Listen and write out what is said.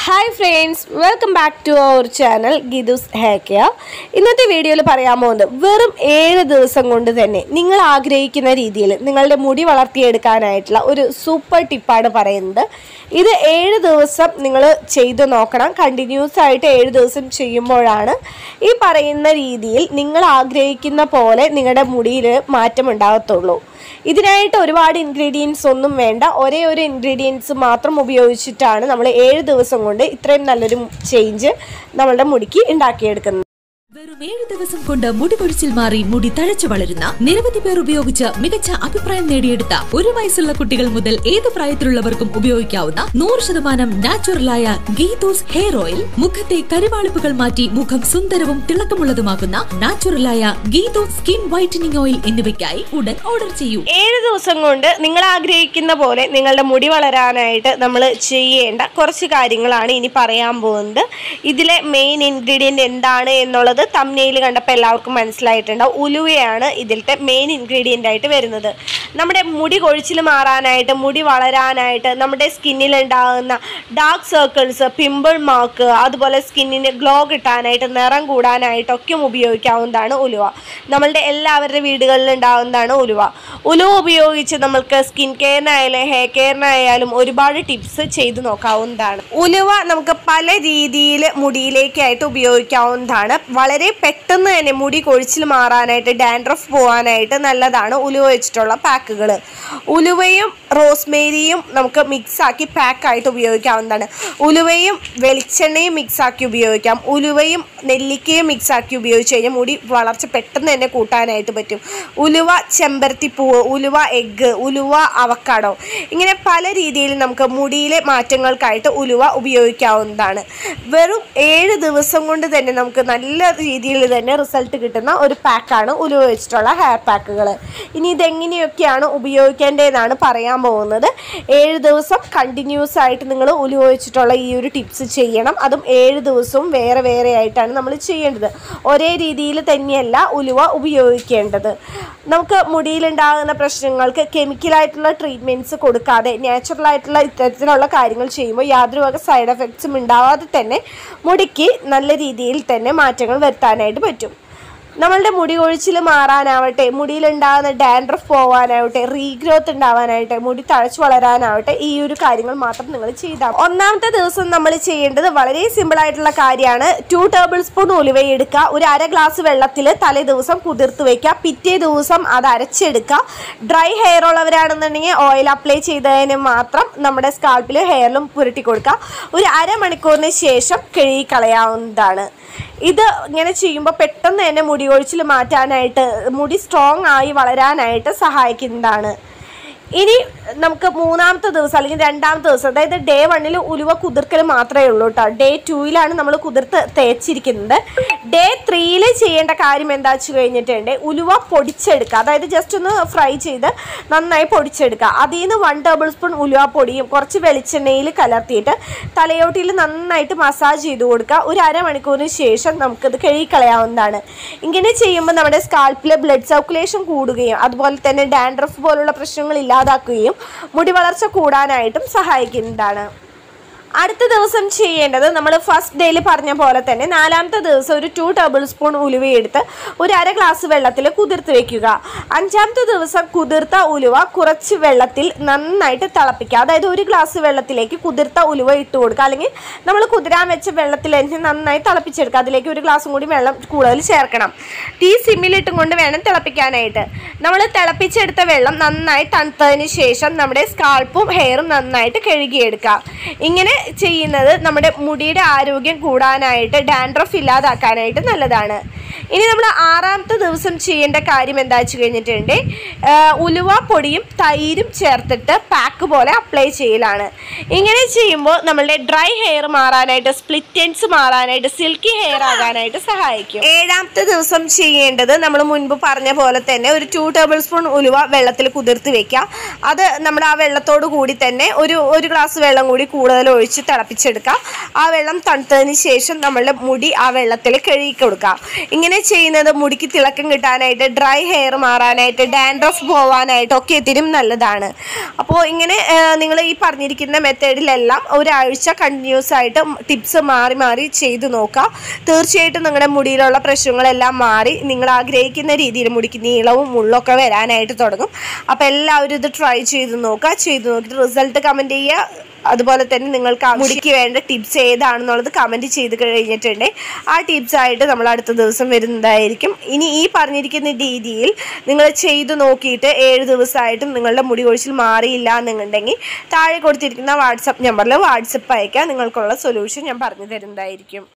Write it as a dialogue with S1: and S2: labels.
S1: hi friends welcome back to our channel ഗിദുസ് hair care ഇന്നത്തെ വീഡിയോയിൽ പറയാൻ പോകുന്നത് വെറും ഏഴ് ദിവസം കൊണ്ട് തന്നെ നിങ്ങൾ ആഗ്രഹിക്കുന്ന രീതിയിൽ നിങ്ങളുടെ മുടി വളർത്തിയെടുക്കാനായിട്ടുള്ള ഒരു സൂപ്പർ ടിപ്പാണ് പറയുന്നത് ഇത് ഏഴ് ദിവസം നിങ്ങൾ ചെയ്തു നോക്കണം കണ്ടിന്യൂസ് ആയിട്ട് ഏഴ് ദിവസം ചെയ്യുമ്പോഴാണ് ഈ പറയുന്ന രീതിയിൽ നിങ്ങൾ ആഗ്രഹിക്കുന്ന പോലെ നിങ്ങളുടെ മുടിയിൽ മാറ്റം ഉണ്ടാകത്തുള്ളൂ ഇതിനായിട്ട് ഒരുപാട് ഇൻഗ്രീഡിയൻസ് ഒന്നും വേണ്ട ഒരേ ഒരു ഇൻഗ്രീഡിയൻസ് മാത്രം ഉപയോഗിച്ചിട്ടാണ് നമ്മൾ ഏഴ് ദിവസം കൊണ്ട് ഇത്രയും നല്ലൊരു ചേഞ്ച് നമ്മളുടെ മുടിക്ക് ഉണ്ടാക്കിയെടുക്കുന്നത്
S2: വെറും ഏഴ് ദിവസം കൊണ്ട് മുടി പൊഴിച്ചിൽ മാറി മുടി തഴച്ചു വളരുന്ന നിരവധി പേർ ഉപയോഗിച്ച് മികച്ച അഭിപ്രായം നേടിയെടുത്ത ഒരു വയസ്സുള്ള കുട്ടികൾ മുതൽ ഏത് പ്രായത്തിലുള്ളവർക്കും ഉപയോഗിക്കാവുന്ന നൂറ് ശതമാനം നാച്ചുറലായ ഗീതോസ് ഹെയർ ഓയിൽ മുഖത്തെ കരുവാളിപ്പുകൾ മാറ്റി മുഖം സുന്ദരവും തിളക്കമുള്ളതുമാക്കുന്ന നാച്ചുറലായ ഗീതോസ് സ്കിൻ വൈറ്റനിങ് ഓയിൽ എന്നിവയ്ക്കായി ഉടൻ ഓർഡർ ചെയ്യൂ
S1: ഏഴ് ദിവസം കൊണ്ട് നിങ്ങൾ ആഗ്രഹിക്കുന്ന പോലെ നിങ്ങളുടെ മുടി വളരാനായിട്ട് നമ്മൾ ചെയ്യേണ്ട കുറച്ച് കാര്യങ്ങളാണ് ഇനി പറയാൻ പോകുന്നത് ഇതിലെ മെയിൻ ഇൻഗ്രീഡിയൻ്റ് എന്താണ് എന്നുള്ളത് തമ്നയിൽ കണ്ടപ്പോൾ എല്ലാവർക്കും മനസ്സിലായിട്ടുണ്ടാവും ഉലുവയാണ് ഇതിലത്തെ മെയിൻ ഇൻഗ്രീഡിയൻ്റ് ആയിട്ട് വരുന്നത് നമ്മുടെ മുടി കൊഴിച്ചിൽ മാറാനായിട്ട് മുടി വളരാനായിട്ട് നമ്മുടെ സ്കിന്നിൽ ഉണ്ടാകുന്ന ഡാർക്ക് സർക്കിൾസ് പിമ്പിൾ മാർക്ക് അതുപോലെ സ്കിന്നിന് ഗ്ലോ കിട്ടാനായിട്ട് നിറം കൂടാനായിട്ടൊക്കെ ഉപയോഗിക്കാവുന്നതാണ് ഉലുവ നമ്മളുടെ എല്ലാവരുടെ വീടുകളിൽ ഉണ്ടാകുന്നതാണ് ഉലുവ ഉലുവ ഉപയോഗിച്ച് നമ്മൾക്ക് സ്കിൻ കെയറിനായാലും ഹെയർ കെയറിനായാലും ഒരുപാട് ടിപ്സ് ചെയ്തു നോക്കാവുന്നതാണ് ഉലുവ നമുക്ക് പല രീതിയിൽ മുടിയിലേക്കായിട്ട് ഉപയോഗിക്കാവുന്നതാണ് വളരെ പെട്ടെന്ന് തന്നെ മുടി കൊഴിച്ചിൽ മാറാനായിട്ട് ഡാൻഡ്രഫ് പോകാനായിട്ട് നല്ലതാണ് ഉലുവ വെച്ചിട്ടുള്ള പാക്കുകൾ ഉലുവയും റോസ്മേരിയും നമുക്ക് മിക്സ് ആക്കി പാക്കായിട്ട് ഉപയോഗിക്കാവുന്നതാണ് ഉലുവയും വെളിച്ചെണ്ണയും മിക്സ് ആക്കി ഉപയോഗിക്കാം ഉലുവയും നെല്ലിക്കയും മിക്സ് ആക്കി ഉപയോഗിച്ച് കഴിഞ്ഞാൽ മുടി വളർച്ച പെട്ടെന്ന് തന്നെ കൂട്ടാനായിട്ട് പറ്റും ഉലുവ ചെമ്പരത്തിപ്പൂവ് ഉലുവ എഗ്ഗ് ഉലുവ അവക്കാടോ ഇങ്ങനെ പല രീതിയിൽ നമുക്ക് മുടിയിലെ മാറ്റങ്ങൾക്കായിട്ട് ഉലുവ ഉപയോഗിക്കാവുന്നതാണ് വെറും ഏഴ് ദിവസം കൊണ്ട് തന്നെ നമുക്ക് നല്ല രീതിയിൽ തന്നെ റിസൾട്ട് കിട്ടുന്ന ഒരു പാക്കാണ് ഉലുവ വെച്ചിട്ടുള്ള ഹെയർ പാക്കുകൾ ഇനി ഇതെങ്ങനെയൊക്കെയാണ് ഉപയോഗിക്കേണ്ടതെന്നാണ് പറയാൻ പോകുന്നത് ഏഴ് ദിവസം കണ്ടിന്യൂസ് ആയിട്ട് നിങ്ങൾ ഉലുവ വെച്ചിട്ടുള്ള ഈ ഒരു ടിപ്സ് ചെയ്യണം അതും ഏഴ് ദിവസവും വേറെ വേറെ ആയിട്ടാണ് നമ്മൾ ചെയ്യേണ്ടത് ഒരേ രീതിയിൽ തന്നെയല്ല ഉലുവ ഉപയോഗിക്കേണ്ടത് നമുക്ക് മുടിയിലുണ്ടാകുന്ന പ്രശ്നങ്ങൾക്ക് കെമിക്കലായിട്ടുള്ള ട്രീറ്റ്മെൻറ്റ്സ് കൊടുക്കാതെ നാച്ചുറൽ ആയിട്ടുള്ള ഇത്തരത്തിലുള്ള കാര്യങ്ങൾ ചെയ്യുമ്പോൾ യാതൊരു വക സൈഡ് എഫക്ട്സും ഉണ്ടാവാതെ തന്നെ മുടിക്ക് നല്ല രീതിയിൽ തന്നെ മാറ്റങ്ങൾ വരുത്താനായിട്ട് പറ്റും നമ്മളുടെ മുടി കൊഴിച്ചിൽ മാറാനാവട്ടെ മുടിയിലുണ്ടാകുന്ന ഡാൻഡ്രഫ് പോകാനാവട്ടെ റീഗ്രോത്ത് ഉണ്ടാവാനാവട്ടെ മുടി തഴച്ചു വളരാനാവട്ടെ ഈ ഒരു കാര്യങ്ങൾ മാത്രം നിങ്ങൾ ചെയ്താൽ ഒന്നാമത്തെ ദിവസം നമ്മൾ ചെയ്യേണ്ടത് വളരെ സിമ്പിൾ ആയിട്ടുള്ള കാര്യമാണ് ടു ടേബിൾ സ്പൂൺ ഉലുവ എടുക്കുക ഒരു അര ഗ്ലാസ് വെള്ളത്തിൽ തലേ ദിവസം കുതിർത്ത് വെക്കുക പിറ്റേ ദിവസം അത് അരച്ചെടുക്കുക ഡ്രൈ ഹെയർ ഉള്ളവരാണെന്നുണ്ടെങ്കിൽ ഓയിൽ അപ്ലൈ ചെയ്തതിന് മാത്രം നമ്മുടെ സ്കാൾപ്പിൽ ഹെയറിലും പുരട്ടി കൊടുക്കുക ഒരു അരമണിക്കൂറിന് ശേഷം കഴുകി കളയാവുന്നതാണ് ഇത് ഇങ്ങനെ ചെയ്യുമ്പോൾ പെട്ടെന്ന് തന്നെ മുടി കൊഴിച്ചിൽ മാറ്റാനായിട്ട് മുടി സ്ട്രോങ് ആയി വളരാനായിട്ട് സഹായിക്കുന്നതാണ് ഇനി നമുക്ക് മൂന്നാമത്തെ ദിവസം അല്ലെങ്കിൽ രണ്ടാമത്തെ ദിവസം അതായത് ഡേ വണ്ണിൽ ഉലുവ കുതിർക്കൽ മാത്രമേ ഉള്ളൂ കേട്ടോ ഡേ ടൂയിലാണ് നമ്മൾ കുതിർത്ത് തേച്ചിരിക്കുന്നത് ഡേ ത്രീയിൽ ചെയ്യേണ്ട കാര്യം എന്താ വെച്ച് കഴിഞ്ഞിട്ടുണ്ട് ഉലുവ പൊടിച്ചെടുക്കുക അതായത് ജസ്റ്റ് ഒന്ന് ഫ്രൈ ചെയ്ത് നന്നായി പൊടിച്ചെടുക്കുക അതിൽ നിന്ന് വൺ ടേബിൾ സ്പൂൺ ഉലുവ പൊടിയും കുറച്ച് വെളിച്ചെണ്ണയിൽ കലർത്തിയിട്ട് തലയോട്ടിയിൽ നന്നായിട്ട് മസാജ് ചെയ്ത് കൊടുക്കുക ഒരു അരമണിക്കൂറിന് ശേഷം നമുക്കത് കഴുകിക്കളയാവുന്നതാണ് ഇങ്ങനെ ചെയ്യുമ്പോൾ നമ്മുടെ സ്കാൽപ്പിലെ ബ്ലഡ് സർക്കുലേഷൻ കൂടുകയും അതുപോലെ തന്നെ ഡാൻഡ്രഫ് പോലുള്ള പ്രശ്നങ്ങൾ ഇല്ലാതാക്കുകയും മുടി വളർച്ച കൂടാനായിട്ടും സഹായിക്കുന്നതാണ് അടുത്ത ദിവസം ചെയ്യേണ്ടത് നമ്മൾ ഫസ്റ്റ് ഡേയിൽ പറഞ്ഞ പോലെ തന്നെ നാലാമത്തെ ദിവസം ഒരു ടു ടേബിൾ സ്പൂൺ ഉലുവ എടുത്ത് ഒരു അര ഗ്ലാസ് വെള്ളത്തിൽ കുതിർത്ത് വെക്കുക അഞ്ചാമത്തെ ദിവസം കുതിർത്ത ഉലുവ കുറച്ച് വെള്ളത്തിൽ നന്നായിട്ട് തിളപ്പിക്കുക അതായത് ഒരു ഗ്ലാസ് വെള്ളത്തിലേക്ക് കുതിർത്ത ഉലുവ ഇട്ട് കൊടുക്കുക അല്ലെങ്കിൽ നമ്മൾ കുതിരാൻ വെച്ച വെള്ളത്തിൽ തന്നെ നന്നായി തിളപ്പിച്ചെടുക്കുക അതിലേക്ക് ഒരു ഗ്ലാസും കൂടി വെള്ളം കൂടുതൽ ചേർക്കണം തീ സിമ്മിലിട്ടും കൊണ്ട് വേണം തിളപ്പിക്കാനായിട്ട് നമ്മൾ തിളപ്പിച്ചെടുത്ത വെള്ളം നന്നായി തണുത്തതിന് ശേഷം നമ്മുടെ സ്കാൾപ്പും ഹെയറും നന്നായിട്ട് കഴുകിയെടുക്കുക ഇങ്ങനെ ചെയ്യുന്നത് നമ്മുടെ മുടിയുടെ ആരോഗ്യം കൂടാനായിട്ട് ഡാൻഡ്രഫ് ഇല്ലാതാക്കാനായിട്ട് നല്ലതാണ് ഇനി നമ്മൾ ആറാമത്തെ ദിവസം ചെയ്യേണ്ട കാര്യം എന്താ വെച്ച് കഴിഞ്ഞിട്ടുണ്ട് ഉലുവ പൊടിയും തൈരും ചേർത്തിട്ട് പാക്ക് പോലെ അപ്ലൈ ചെയ്യലാണ് ഇങ്ങനെ ചെയ്യുമ്പോൾ നമ്മളുടെ ഡ്രൈ ഹെയർ മാറാനായിട്ട് സ്പ്ലിറ്റൻസ് മാറാനായിട്ട് സിൽക്കി ഹെയർ ആകാനായിട്ട് സഹായിക്കും ഏഴാമത്തെ ദിവസം ചെയ്യേണ്ടത് നമ്മൾ മുൻപ് പറഞ്ഞ പോലെ തന്നെ ഒരു ടു ടേബിൾ സ്പൂൺ ഉലുവ വെള്ളത്തിൽ കുതിർത്ത് വെക്കുക അത് നമ്മുടെ ആ വെള്ളത്തോട് കൂടി തന്നെ ഒരു ഒരു ഗ്ലാസ് വെള്ളം കൂടി കൂടുതൽ ഒഴിച്ച് തിളപ്പിച്ചെടുക്കുക ആ വെള്ളം തണുത്തതിന് ശേഷം നമ്മളുടെ മുടി ആ വെള്ളത്തിൽ കഴുകി കൊടുക്കുക ഇങ്ങനെ ചെയ്യുന്നത് മുടിക്ക് തിളക്കം കിട്ടാനായിട്ട് ഡ്രൈ ഹെയർ മാറാനായിട്ട് ഡാൻഡ്രഫ് പോവാനായിട്ട് ഒക്കെ ഇതിനും നല്ലതാണ് അപ്പോൾ ഇങ്ങനെ നിങ്ങൾ ഈ പറഞ്ഞിരിക്കുന്ന മെത്തേഡിലെല്ലാം ഒരാഴ്ച കണ്ടിന്യൂസ് ആയിട്ട് ടിപ്സ് മാറി മാറി ചെയ്തു നോക്കുക തീർച്ചയായിട്ടും നിങ്ങളുടെ മുടിയിലുള്ള പ്രശ്നങ്ങളെല്ലാം മാറി നിങ്ങൾ ആഗ്രഹിക്കുന്ന രീതിയിൽ മുടിക്ക് നീളവും മുള്ളൊക്കെ വരാനായിട്ട് തുടങ്ങും അപ്പോൾ എല്ലാവരും ഇത് ട്രൈ ചെയ്ത് നോക്കുക ചെയ്ത് നോക്കിയിട്ട് റിസൾട്ട് കമൻറ്റ് ചെയ്യുക അതുപോലെ തന്നെ നിങ്ങൾക്ക് ആ മുടിക്ക് വേണ്ട ടിപ്സ് ഏതാണെന്നുള്ളത് കമൻറ്റ് ചെയ്ത് കഴിഞ്ഞിട്ടുണ്ട് ആ ടിപ്സ് ആയിട്ട് നമ്മൾ അടുത്ത ദിവസം വരുന്നതായിരിക്കും ഇനി ഈ പറഞ്ഞിരിക്കുന്ന രീതിയിൽ നിങ്ങൾ ചെയ്തു നോക്കിയിട്ട് ഏഴ് ദിവസമായിട്ടും നിങ്ങളുടെ മുടി കൊഴിച്ചിൽ മാറിയില്ല എന്നുണ്ടെങ്കിൽ താഴെ കൊടുത്തിരിക്കുന്ന വാട്സപ്പ് നമ്പറിൽ വാട്സപ്പ് അയക്കാം നിങ്ങൾക്കുള്ള സൊല്യൂഷൻ ഞാൻ പറഞ്ഞു തരുന്നതായിരിക്കും